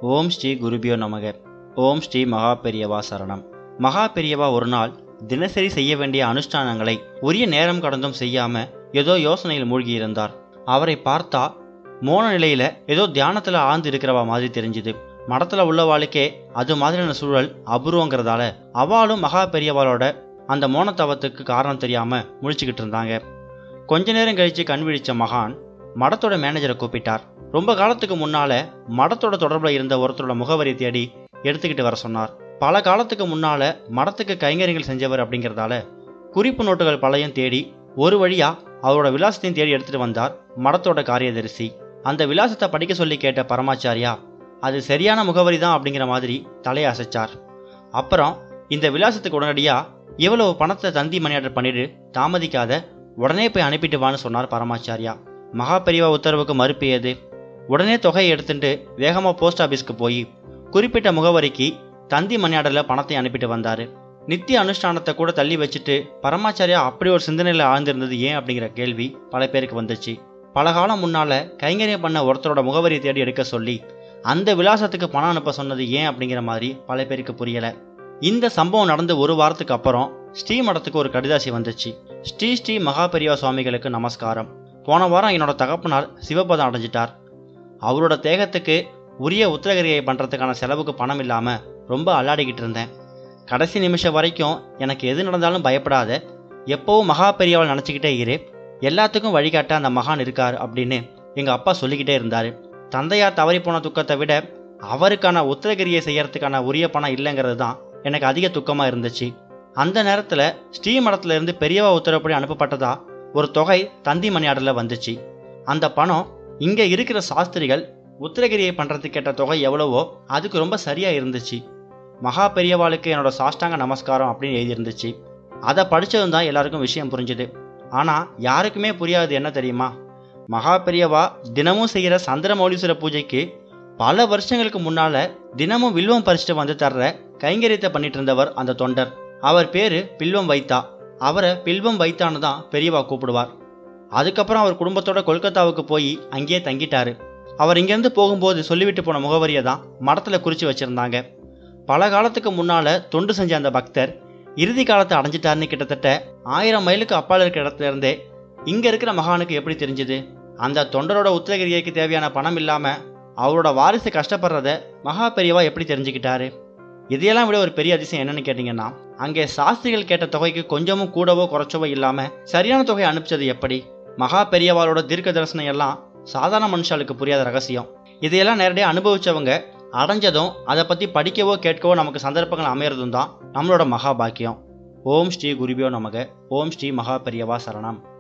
ஓம் ஸ்ரீ குருபியோ நமக ஓம் ஸ்ரீ மகா பெரியவா சரணம் மகா பெரியவா ஒரு நாள் தினசரி செய்ய வேண்டிய அனுஷ்டானங்களை உரிய நேரம் கடந்தும் செய்யாம ஏதோ யோசனையில் மூழ்கி இருந்தார் அவரை பார்த்தா மோன நிலையில ஏதோ தியானத்துல ஆழ்ந்து இருக்கிறவா மாதிரி தெரிஞ்சுது மடத்துல உள்ளவாளுக்கே அது மாதிரியான சூழல் அபூர்வங்கிறதால அவளும் மகா பெரியவாளோட அந்த மோனத்தவத்துக்கு காரணம் தெரியாம முழிச்சுக்கிட்டு இருந்தாங்க கொஞ்ச நேரம் கழிச்சு கண் விழிச்ச மகான் மடத்தோட மேனேஜரை கூப்பிட்டார் ரொம்ப காலத்துக்கு முன்னால மடத்தோட தொடர்புல இருந்த ஒருத்தரோட முகவரி தேடி எடுத்துக்கிட்டு வர சொன்னார் பல காலத்துக்கு முன்னால மடத்துக்கு கைங்கரியங்கள் செஞ்சவர் அப்படிங்கிறதால குறிப்பு நோட்டுகள் பழையும் தேடி ஒரு வழியா அவரோட விலாசத்தையும் தேடி எடுத்துட்டு வந்தார் மடத்தோட காரியதரிசி அந்த விலாசத்தை படிக்க சொல்லி கேட்ட பரமாச்சாரியா அது சரியான முகவரி தான் அப்படிங்கிற மாதிரி தலையை அசைச்சார் அப்புறம் இந்த விலாசத்துக்கு உடனடியா இவ்வளவு பணத்தை தந்தி மணி ஆர்டர் பண்ணிட்டு தாமதிக்காத உடனே போய் அனுப்பிட்டு வான்னு சொன்னார் பரமாச்சாரியா மகா பெரியவா உத்தரவுக்கு மறுப்பு ஏது உடனே தொகையை எடுத்துட்டு வேகமாக போஸ்ட் ஆஃபீஸ்க்கு போய் குறிப்பிட்ட முகவரிக்கு தந்தி மணி ஆர்டரில் பணத்தை அனுப்பிட்டு வந்தார் நித்திய அனுஷ்டானத்தை கூட தள்ளி வச்சுட்டு பரமாச்சாரியா அப்படி ஒரு சிந்தனையில் ஆழ்ந்திருந்தது ஏன் அப்படிங்கிற கேள்வி பல பேருக்கு வந்துச்சு பல காலம் முன்னால கைங்கரியம் பண்ண ஒருத்தரோட முகவரியை தேடி எடுக்க சொல்லி அந்த விலாசத்துக்கு பணம் அனுப்ப சொன்னது ஏன் அப்படிங்கிற மாதிரி பல பேருக்கு புரியல இந்த சம்பவம் நடந்து ஒரு வாரத்துக்கு அப்புறம் ஸ்ரீமடத்துக்கு ஒரு கடிதாசி வந்துச்சு ஸ்ரீ ஸ்ரீ மகா பெரியவா சுவாமிகளுக்கு நமஸ்காரம் போன வாரம் என்னோட தகப்பனார் சிவபதம் அடைஞ்சிட்டார் அவரோட தேகத்துக்கு உரிய உத்தரகிரியை பண்ணுறதுக்கான செலவுக்கு பணம் இல்லாமல் ரொம்ப அல்லாடிக்கிட்டு இருந்தேன் கடைசி நிமிஷம் வரைக்கும் எனக்கு எது நடந்தாலும் பயப்படாத எப்போவும் மகா பெரியவாள் நினச்சிக்கிட்டே இரு எல்லாத்துக்கும் வழிகாட்ட அந்த மகான் இருக்கார் அப்படின்னு எங்கள் அப்பா சொல்லிக்கிட்டே இருந்தார் தந்தையார் தவறி போன துக்கத்தை விட அவருக்கான உத்தரகிரியை செய்யறதுக்கான உரிய பணம் இல்லைங்கிறது தான் எனக்கு அதிக துக்கமாக இருந்துச்சு அந்த நேரத்தில் ஸ்ரீமடத்துல இருந்து பெரியவா உத்தரப்படி அனுப்பப்பட்டதா ஒரு தொகை தந்தி மணி ஆர்டரில் வந்துச்சு அந்த பணம் இங்கே இருக்கிற சாஸ்திரிகள் உத்தரகிரியை பண்ணுறதுக்கு கேட்ட தொகை எவ்வளவோ அதுக்கு ரொம்ப சரியாக இருந்துச்சு மகா பெரியவாளுக்கு என்னோட சாஷ்டாங்க நமஸ்காரம் அப்படின்னு எழுதியிருந்துச்சு அதை படித்ததும் தான் எல்லாருக்கும் விஷயம் புரிஞ்சுது ஆனால் யாருக்குமே புரியாது என்ன தெரியுமா மகா பெரியவா தினமும் செய்கிற சந்திரமௌலீஸ்வர பூஜைக்கு பல வருஷங்களுக்கு முன்னால தினமும் வில்வம் பறிச்சுட்டு வந்து தர்ற கைங்கரியத்தை பண்ணிட்டு இருந்தவர் அந்த தொண்டர் அவர் பேரு பில்வம் வைத்தா அவரை பில்வம் வைத்தான்னு தான் பெரியவா கூப்பிடுவார் அதுக்கப்புறம் அவர் குடும்பத்தோட கொல்கத்தாவுக்கு போய் அங்கேயே தங்கிட்டாரு அவர் இங்கேருந்து போகும்போது சொல்லிவிட்டு போன முகவரியை தான் மடத்தில் குறித்து வச்சுருந்தாங்க பல காலத்துக்கு முன்னால் தொண்டு செஞ்ச அந்த பக்தர் இறுதி காலத்தை அடைஞ்சிட்டாருன்னு கிட்டத்தட்ட ஆயிரம் மைலுக்கு அப்பால் இருக்கிற இடத்துல இருந்தே இங்கே இருக்கிற மகானுக்கு எப்படி தெரிஞ்சுது அந்த தொண்டரோட உத்தரகிரிக்கு தேவையான பணம் இல்லாமல் அவரோட வாரிசு கஷ்டப்படுறத மகா பெரியவா எப்படி தெரிஞ்சுக்கிட்டாரு இதையெல்லாம் விட ஒரு பெரிய அதிசயம் என்னன்னு கேட்டிங்கன்னா அங்கே சாஸ்திரிகள் கேட்ட தொகைக்கு கொஞ்சமும் கூடவோ குறைச்சவோ இல்லாமல் சரியான தொகை அனுப்பிச்சது எப்படி மகா பெரியவாளோட தீர்க்க தரிசனம் எல்லாம் சாதாரண மனுஷாளுக்கு புரியாத ரகசியம் இதையெல்லாம் நேரடியாக அனுபவிச்சவங்க அடைஞ்சதும் அதை பற்றி படிக்கவோ கேட்கவோ நமக்கு சந்தர்ப்பங்கள் அமையறதும் தான் நம்மளோட மகா பாக்கியம் ஓம் ஸ்ரீ குருபியோ நமக ஓம் ஸ்ரீ மகா பெரியவா சரணம்